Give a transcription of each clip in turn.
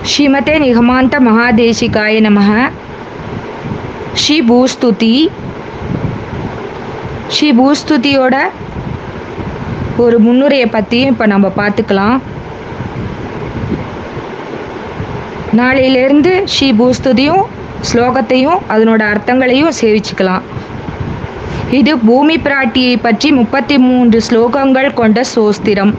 ஸ்ரீமதே நிகமாந்த மகாதேசிகாய நமः ஸ்ரீ பூஸ்துதி ஸ்ரீ பூஸ்துதியோட ஒரு முன்னுரையை பற்றியும் இப்போ நம்ம பார்த்துக்கலாம் நாளையிலேருந்து ஸ்ரீ பூஸ்துதியும் ஸ்லோகத்தையும் அதனோட அர்த்தங்களையும் சேவிச்சுக்கலாம் இது பூமி பிராட்டியை பற்றி முப்பத்தி மூன்று ஸ்லோகங்கள் கொண்ட சோஸ்திரம்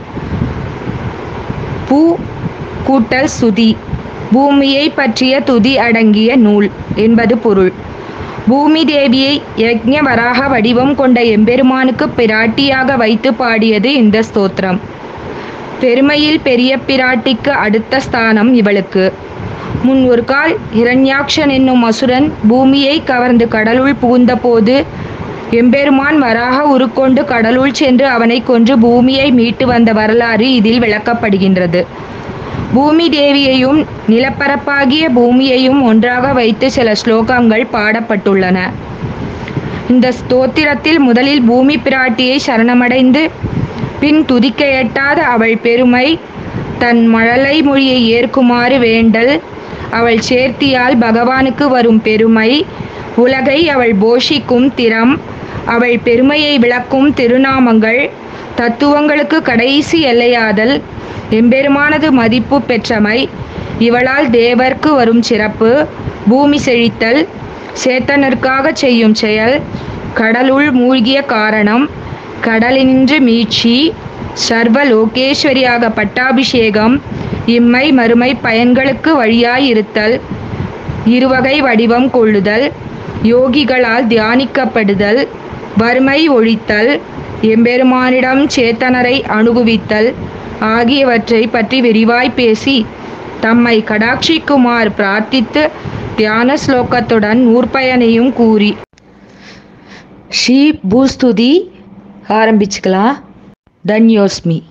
பூ கூட்டல் சுதி பூமியை பற்றிய துதி அடங்கிய நூல் என்பது பொருள் பூமி தேவியை யக்ஞ வராக வடிவம் கொண்ட எம்பெருமானுக்கு பிராட்டியாக வைத்து பாடியது இந்த ஸ்தோத்திரம் பெருமையில் பெரிய பிராட்டிக்கு அடுத்த ஸ்தானம் இவளுக்கு முன் ஒரு கால் இரண்யாக்ஷன் என்னும் அசுரன் பூமியை கவர்ந்து கடலுள் புகுந்தபோது எம்பெருமான் வராக உருக்கொண்டு கடலுள் சென்று அவனை கொன்று பூமியை மீட்டு வந்த வரலாறு இதில் விளக்கப்படுகின்றது பூமி தேவியையும் நிலப்பரப்பாகிய பூமியையும் ஒன்றாக வைத்து சில ஸ்லோகங்கள் பாடப்பட்டுள்ளன இந்த ஸ்தோத்திரத்தில் முதலில் பூமி பிராட்டியை சரணமடைந்து பின் துதிக்க எட்டாத அவள் பெருமை தன் மழலை மொழியை ஏற்குமாறு வேண்டல் அவள் சேர்த்தியால் பகவானுக்கு வரும் பெருமை உலகை அவள் போஷிக்கும் திறம் அவள் பெருமையை விளக்கும் திருநாமங்கள் தத்துவங்களுக்கு கடைசி எல்லையாதல் எம்பெருமானது மதிப்பு பெற்றமை இவளால் தேவர்க்கு வரும் சிறப்பு பூமி செழித்தல் சேத்தனருக்காக செய்யும் செயல் கடலுள் மூழ்கிய காரணம் கடலினின்று மீட்சி சர்வ லோகேஸ்வரியாக பட்டாபிஷேகம் இம்மை மறுமை பயன்களுக்கு வழியாயிருத்தல் இருவகை வடிவம் கொள்ளுதல் யோகிகளால் தியானிக்கப்படுதல் வறுமை ஒழித்தல் எம்பெருமானிடம் சேத்தனரை அணுகுவித்தல் ஆகியவற்றை பற்றி விரிவாய் பேசி தம்மை கடாட்சிக்குமார் பிரார்த்தித்து தியான ஸ்லோகத்துடன் நூற்பயனையும் கூறி ஸ்ரீ பூஸ்துதி ஆரம்பிச்சுக்கலாம் தன்யோஸ்மி